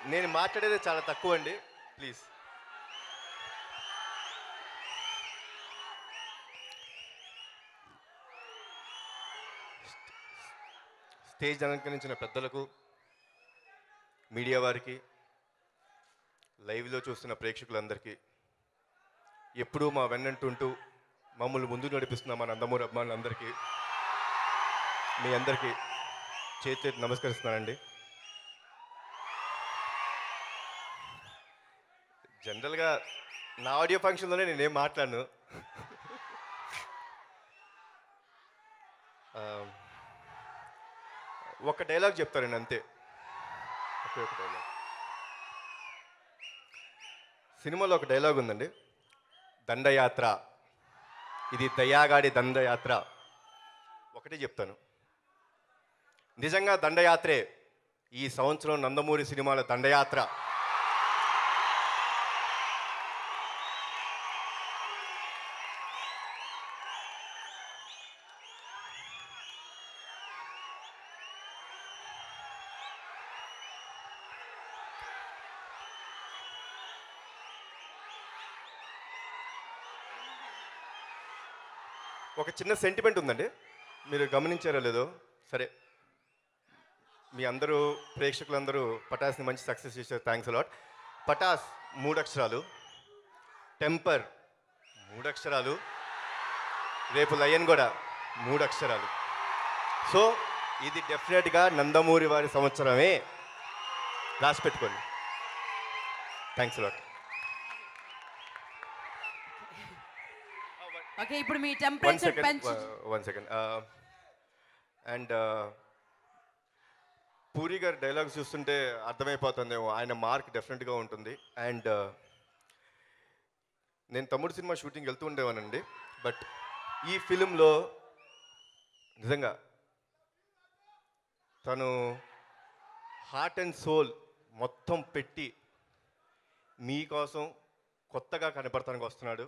నేను మాట్లాడేది చాలా తక్కువ అండి ప్లీజ్ స్టేజ్ అలంకరించిన పెద్దలకు మీడియా వారికి లైవ్లో చూస్తున్న ప్రేక్షకులందరికీ ఎప్పుడూ మా వెన్నంటుంటూ మమ్మల్ని ముందుకు నడిపిస్తున్న మా నందమూరి అభిమానులందరికీ మీ అందరికీ చేతి నమస్కరిస్తున్నానండి జనరల్గా నా ఆడియో ఫంక్షన్లోనే నేనేం మాట్లాడను ఆ, ఒక డైలాగ్ చెప్తానండి అంతే ఒకే ఒక డైలాగ్ సినిమాలో ఒక డైలాగ్ ఉందండి దండయాత్ర ఇది దయాగాడి దండయాత్ర ఒకటే చెప్తాను నిజంగా దండయాత్రే ఈ సంవత్సరం నందమూరి సినిమాల దండయాత్ర ఒక చిన్న సెంటిమెంట్ ఉందండి మీరు గమనించారో లేదో సరే మీ అందరూ ప్రేక్షకులందరూ పటాస్ని మంచి సక్సెస్ చేశారు థ్యాంక్స్ అలాట్ పటాస్ మూడు అక్షరాలు టెంపర్ మూడు అక్షరాలు రేపు లయన్ కూడా మూడు అక్షరాలు సో ఇది డెఫినెట్గా నందమూరి వారి సంవత్సరమే రాసి పెట్టుకోండి థ్యాంక్స్ అలాట్ ఓకే ఇప్పుడు మీ వన్ టెంపరేచర్ సెకండ్ పెంచు వన్ సెకండ్ అండ్ పూరి గారి డైలాగ్స్ చూస్తుంటే అర్థమైపోతుందేమో ఆయన మార్క్ డెఫినెట్గా ఉంటుంది అండ్ నేను తమ్ముడు సినిమా షూటింగ్ వెళ్తూ ఉండేవానండి బట్ ఈ ఫిలింలో నిజంగా తను హార్ట్ అండ్ సోల్ మొత్తం పెట్టి మీకోసం కొత్తగా కనపడటానికి వస్తున్నాడు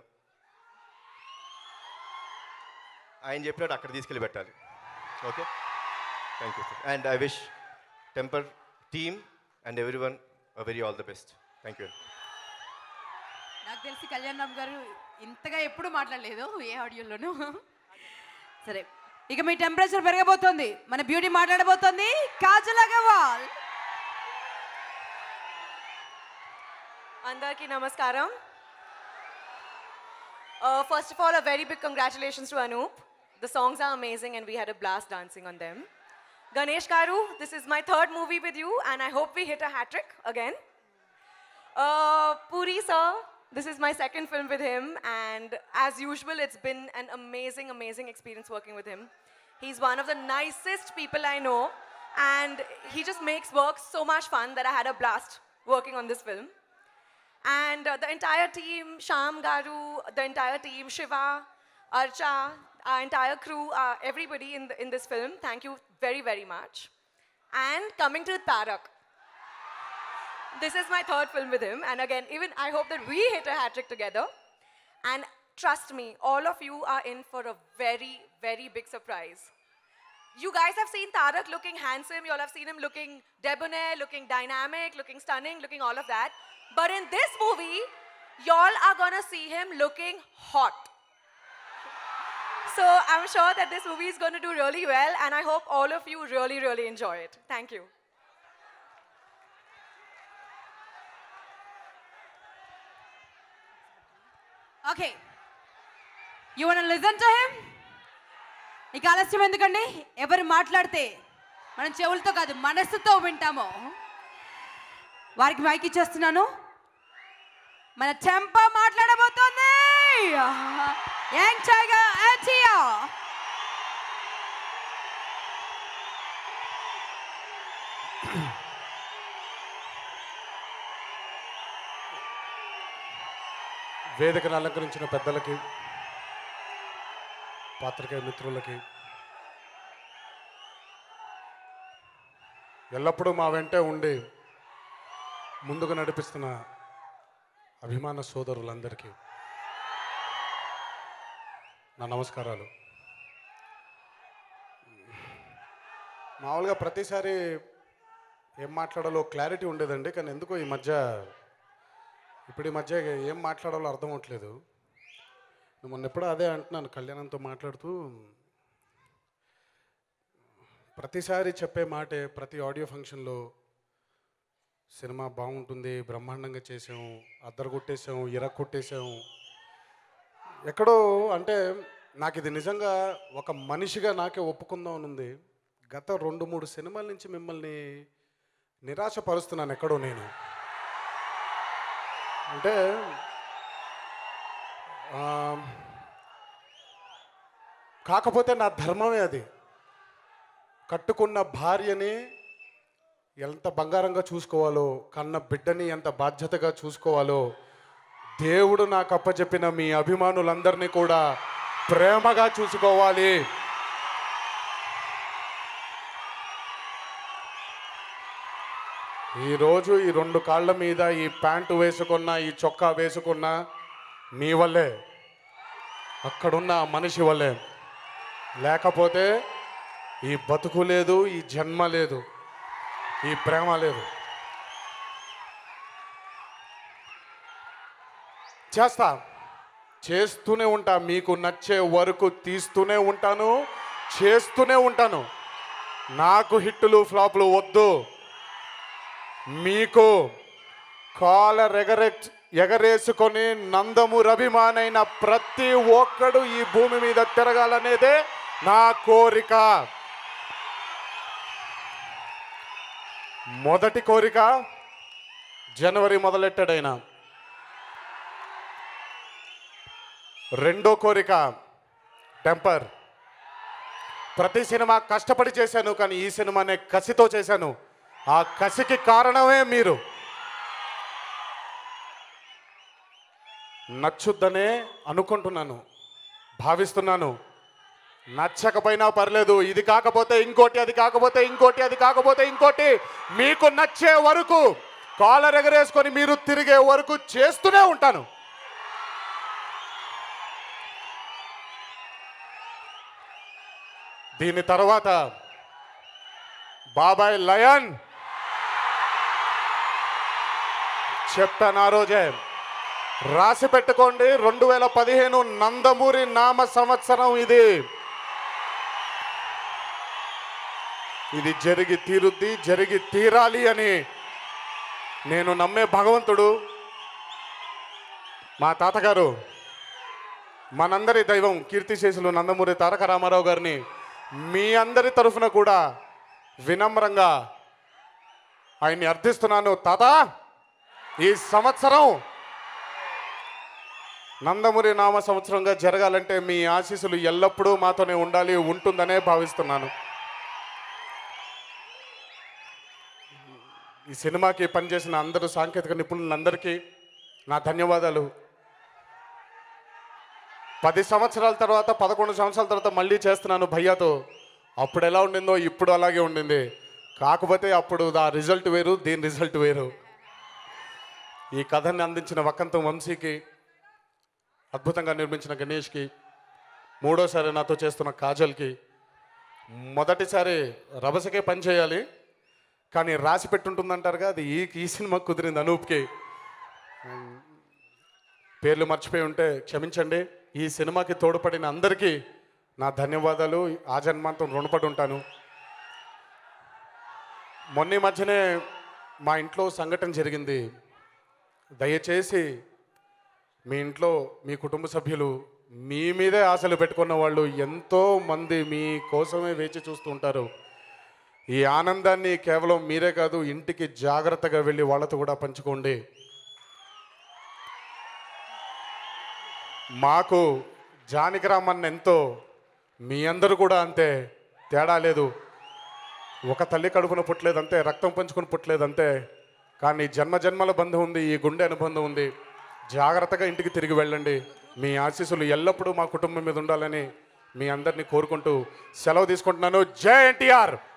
ఆయన చెప్పినట్టు అక్కడ తీసుకెళ్ళి పెట్టాలి okay thank you sir and I wish temper team and everyone very all the best thank you నాకు తెలిసి కళ్యాణ్ రామ్ గారు ఇంతగా ఎప్పుడు మాట్లాడలేదు ఏ ఆడియోలోనూ సరే ఇక మీ టెంపరేచర్ పెరగబోతోంది మన బ్యూటీ మాట్లాడబోతోంది కాజల్ అగర్వాల్ అందరికీ నమస్కారం first of all a very big congratulations to Anoop. The songs are amazing and we had a blast dancing on them. Ganesh Karu, this is my third movie with you and I hope we hit a hat trick again. Uh, Puri sir, this is my second film with him and as usual it's been an amazing, amazing experience working with him. He's one of the nicest people I know and he just makes work so much fun that I had a blast working on this film. And uh, the entire team, Sham Garu, the entire team, Shiva, Archa, our entire crew, uh, everybody in, the, in this film, thank you very, very much. And coming to Tarak. This is my third film with him. And again, even I hope that we hit a hat trick together. And trust me, all of you are in for a very, very big surprise. You guys have seen Tarak looking handsome. You all have seen him looking debonair, looking dynamic, looking stunning, looking all of that. But in this movie, y'all are gonna see him looking hot. So I'm sure that this movie is gonna do really well, and I hope all of you really, really enjoy it. Thank you. Okay you one listen to him ఇక ఆలస్యం ఎందుకండి ఎవరు మాట్లాడితే మనం చెవులతో కాదు మనస్సుతో వింటాము వారికి మైక్ ఇచ్చేస్తున్నాను మన చెంప మాట్లాడబోతోంది యాంగ్ టైగర్ యాంటియా వేదికను అలంకరించిన పెద్దలకి పాత్రికేయ మిత్రులకి ఎల్లప్పుడూ మా వెంటే ఉండి ముందుకు నడిపిస్తున్న అభిమాన సోదరులందరికీ నా నమస్కారాలు మామూలుగా ప్రతిసారి ఏం మాట్లాడాలో క్లారిటీ ఉండేదండి కానీ ఎందుకో ఈ మధ్య ఇప్పుడు ఈ మధ్య ఏం మాట్లాడాలో అర్థం అవట్లేదు మొన్న ఎప్పుడో అదే అంటున్నాను కళ్యాణంతో మాట్లాడుతూ ప్రతిసారి చెప్పే మాటే ప్రతి ఆడియో ఫంక్షన్లో సినిమా బాగుంటుంది బ్రహ్మాండంగా చేసాము అద్దరు కొట్టేసాము ఇర కొట్టేసాము ఎక్కడో అంటే నాకు ఇది నిజంగా ఒక మనిషిగా నాకే ఒప్పుకుందాం అని ఉంది గత రెండు మూడు సినిమాల నుంచి మిమ్మల్ని నిరాశపరుస్తున్నాను ఎక్కడో నేను అంటే ఆ, కాకపోతే నా ధర్మమే అది కట్టుకున్న భార్యని ఎంత బంగారంగా చూసుకోవాలో కన్న బిడ్డని ఎంత బాధ్యతగా చూసుకోవాలో దేవుడు నాకు అప్పచెప్పిన మీ అభిమానులందరినీ కూడా ప్రేమగా చూసుకోవాలి ఈరోజు ఈ రెండు కాళ్ళ మీద ఈ ప్యాంటు వేసుకున్న ఈ చొక్కా వేసుకున్న మీ వల్లే అక్కడున్న ఆ మనిషి వల్లే లేకపోతే ఈ బతుకు లేదు ఈ జన్మ లేదు ఈ ప్రేమ లేదు చేస్తా చేస్తూనే ఉంటా మీకు నచ్చే వరకు తీస్తూనే ఉంటాను చేస్తూనే ఉంటాను నాకు హిట్టులు ఫ్లాపులు వద్దు మీకు కాలర్ ఎగరే ఎగరేసుకొని నందము రభిమానైన ప్రతి ఒక్కడు ఈ భూమి మీద తిరగాలనేదే నా కోరిక మొదటి కోరిక జనవరి మొదలెట్టాడైనా రెండో కోరిక టెంపర్ ప్రతి సినిమా కష్టపడి చేశాను కానీ ఈ సినిమానే కసితో చేశాను ఆ కసికి కారణమే మీరు నచ్చుద్దనే అనుకుంటున్నాను భావిస్తున్నాను నచ్చకపోయినా పర్లేదు ఇది కాకపోతే ఇంకోటి అది కాకపోతే ఇంకోటి అది కాకపోతే ఇంకోటి మీకు నచ్చే వరకు కాలర్ ఎగరేసుకొని మీరు తిరిగే వరకు చేస్తూనే ఉంటాను దీని తర్వాత బాబాయ్ లయన్ చెప్పాను ఆ రోజే రాసి పెట్టుకోండి రెండు వేల పదిహేను నందమూరి నామ సంవత్సరం ఇది ఇది జరిగి తీరుద్ది జరిగి తీరాలి అని నేను నమ్మే భగవంతుడు మా తాతగారు మనందరి దైవం కీర్తిశేషులు నందమూరి తారక రామారావు గారిని మీ అందరి తరఫున కూడా వినమ్రంగా ఆయన్ని అర్థిస్తున్నాను తాత ఈ సంవత్సరం నందమూరి నామ సంవత్సరంగా జరగాలంటే మీ ఆశీస్సులు ఎల్లప్పుడూ మాతోనే ఉండాలి ఉంటుందనే భావిస్తున్నాను ఈ సినిమాకి పనిచేసిన అందరూ సాంకేతిక నిపుణులందరికీ నా ధన్యవాదాలు పది సంవత్సరాల తర్వాత పదకొండు సంవత్సరాల తర్వాత మళ్ళీ చేస్తున్నాను భయ్యాతో అప్పుడు ఎలా ఉండిందో ఇప్పుడు అలాగే ఉండింది కాకపోతే అప్పుడు ఆ రిజల్ట్ వేరు దీని రిజల్ట్ వేరు ఈ కథని అందించిన వక్కంతం వంశీకి అద్భుతంగా నిర్మించిన గణేష్కి మూడోసారి నాతో చేస్తున్న కాజల్కి మొదటిసారి రభసకే పని చేయాలి కానీ రాసి పెట్టుంటుందంటారుగా అది ఈ ఈ సినిమా కుదిరింది అనూప్కి పేర్లు మర్చిపోయి ఉంటే క్షమించండి ఈ సినిమాకి తోడ్పడిన అందరికీ నా ధన్యవాదాలు ఆ జన్మాంతం రుణపడి ఉంటాను మొన్న ఈ మధ్యనే మా ఇంట్లో సంఘటన జరిగింది దయచేసి మీ ఇంట్లో మీ కుటుంబ సభ్యులు మీ మీదే ఆశలు పెట్టుకున్న వాళ్ళు ఎంతో మంది మీ కోసమే వేచి చూస్తూ ఉంటారు ఈ ఆనందాన్ని కేవలం మీరే కాదు ఇంటికి జాగ్రత్తగా వెళ్ళి వాళ్ళతో కూడా పంచుకోండి మాకు జానకిరామన్ ఎంతో మీ అందరూ కూడా అంతే తేడా లేదు ఒక తల్లి కడుపున పుట్టలేదంతే రక్తం పంచుకొని పుట్టలేదంతే కానీ జన్మ జన్మల బంధం ఉంది ఈ గుండె అనుబంధం ఉంది జాగ్రత్తగా ఇంటికి తిరిగి వెళ్ళండి మీ ఆశీస్సులు ఎల్లప్పుడూ మా కుటుంబం మీద ఉండాలని మీ అందరినీ కోరుకుంటూ సెలవు తీసుకుంటున్నాను జై ఎన్టీఆర్